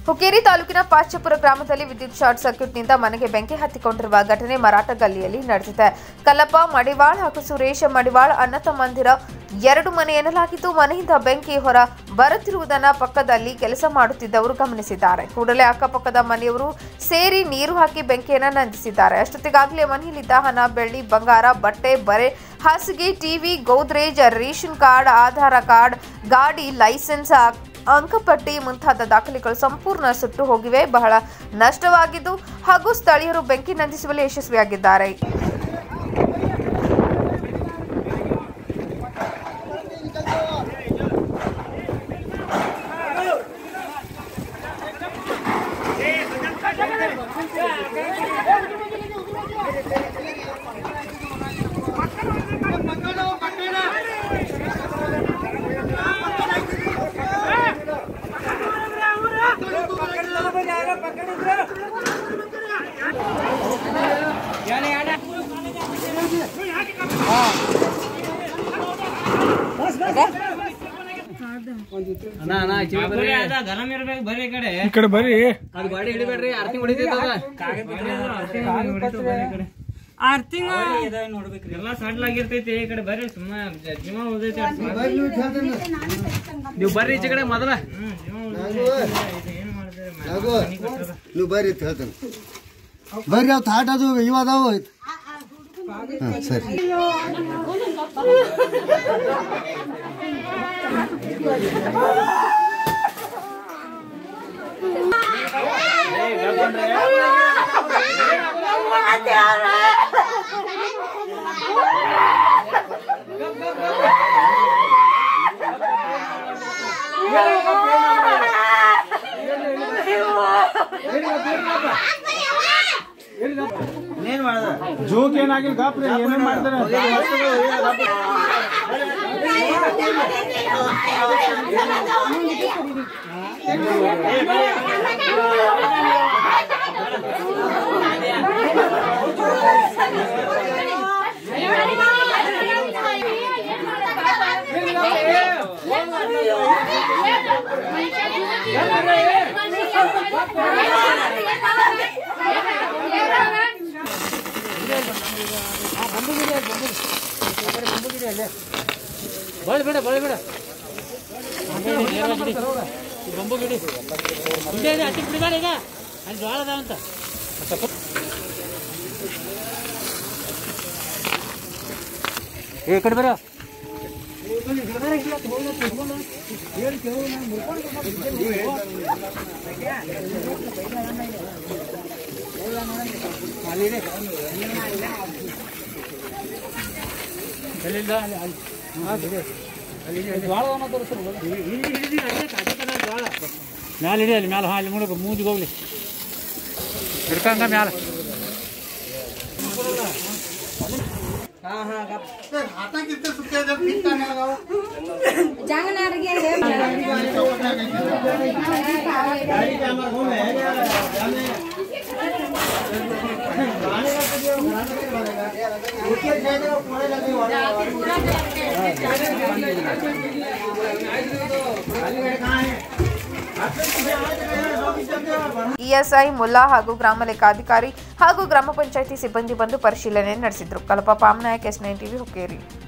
ಹುಕ್ಕೇರಿ ತಾಲೂಕಿನ ಪಾಚಪುರ ಗ್ರಾಮದಲ್ಲಿ ವಿದ್ಯುತ್ ಶಾರ್ಟ್ ಸರ್ಕ್ಯೂಟ್ನಿಂದ ಮನೆಗೆ ಬೆಂಕಿ ಹತ್ತಿಕೊಂಡಿರುವ ಘಟನೆ ಮರಾಠ ಗಲ್ಲಿಯಲ್ಲಿ ನಡೆದಿದೆ ಕಲ್ಲಪ್ಪ ಮಡಿವಾಳ್ ಹಾಗೂ ಸುರೇಶ ಮಡಿವಾಳ್ ಅಣ್ಣ ತಮ್ಮಂದಿರ ಎರಡು ಮನೆ ಎನ್ನಲಾಗಿದ್ದು ಮನೆಯಿಂದ ಬೆಂಕಿ ಹೊರ ಬರುತ್ತಿರುವುದನ್ನ ಪಕ್ಕದಲ್ಲಿ ಕೆಲಸ ಮಾಡುತ್ತಿದ್ದವರು ಗಮನಿಸಿದ್ದಾರೆ ಕೂಡಲೇ ಅಕ್ಕಪಕ್ಕದ ಮನೆಯವರು ಸೇರಿ ನೀರು ಹಾಕಿ ಬೆಂಕಿಯನ್ನ ನಂದಿಸಿದ್ದಾರೆ ಅಷ್ಟೊತ್ತಿಗಾಗಲೇ ಮನೆಯಲ್ಲಿದ್ದ ಹಣ ಬೆಳ್ಳಿ ಬಂಗಾರ ಬಟ್ಟೆ ಬರೆ ಹಾಸಿಗೆ TV Godrej ration card Aadhaar card ಗಾಡಿ ಲೈಸೆನ್ಸ್ ಅಂಕಪಟ್ಟಿ ಮುಂತಾದ ದಾಖಲೆಗಳು ಸಂಪೂರ್ಣ ಸುಟ್ಟು ಹೋಗಿವೆ ಬಹಳ ನಷ್ಟವಾಗಿದ್ದು ಹಾಗೂ ಸ್ಥಳೀಯರು ಬೆಂಕಿ ನಂದಿಸುವಲ್ಲಿ ಯಶಸ್ವಿಯಾಗಿದ್ದಾರೆ ಅಣ್ಣ ಅಣ್ಣ ಆಕ್ಚುಲಿ ಬರ್ರಿ ಗರಂ ಇರ್ಬೇಕು ಬರ್ರಿ ಈ ಕಡೆ ಈ ಕಡೆ ಬರ್ರಿ ಅದು ಗಾಡಿ ಹಿಡಿಬೇಡ್ರಿ ಆರ್ತಿ ಹೊಡಿತೈತದ ಆರ್ತಿಂಗ ಎಲ್ಲ ಸಡ್ಲ್ ಆಗಿರ್ತೈತಿ ಈ ಕಡೆ ಬರ್ರಿ ಸುಮ್ಮ ಜೀವ ಉಳಿದೈತಿ ನೀವು ಬರ್ರಿ ಈಚೆ ಕಡೆ ಮೊದಲ ಹ್ಮ್ ಜೀವ ಉಳ್ದೈತಿ. ಏನ್ ಮಾಡ್ತೀರಿ ಮ- ನೀವು ಬರ್ರಿ ಅಂತ ಹೇಳ್ತೇನೆ ಬರ್ರಿ ಅವ್ ಥಾಟ್ ಅದು ಇವ ಅದಾವು ಹಾಂ ಸರಿ ಜೋಕ್ ಏನಾಗಿಲ್ಲ ಗಾಪ್ರಿ ಏನೇನ್ ಮಾಡ್ತಾರೆ ಬಳಿ ಬಿಡ ಬಳಿ ಬಿಡ ಬಂಬು ಗಿಡಿ ಮುಂದೆ ಇದೆ ಹತ್ತಿ ಬಿಡಬೇಡ ಈಗ ಅಲ್ಲಿ ಜೋಳ ಅದಾವಂತ ಏ ಕಡೆ ಬರ ಎಲ್ಲಿಂದ ಮ್ಯಾಲ ಹಿಡಿ ಅಲ್ಲಿ ಮ್ಯಾಲ ಹಾಂ ಅಲ್ಲಿ ಮುಳುಗು ಮೂಜಿಗೆ ಹೋಗ್ಲಿ ಹಿಡ್ಕಂಗ ಮ್ಯಾಲ ಇಎಸ್ಐ ಮುಲ್ಲಾ ಹಾಗೂ ಗ್ರಾಮ ಲೆಕ್ಕಾಧಿಕಾರಿ ಹಾಗೂ ಗ್ರಾಮ ಪಂಚಾಯಿತಿ ಸಿಬ್ಬಂದಿ ಬಂದು ಪರಿಶೀಲನೆ ನಡೆಸಿದ್ರು ಕಲಪ Pamanayak S nine TV Hukkeri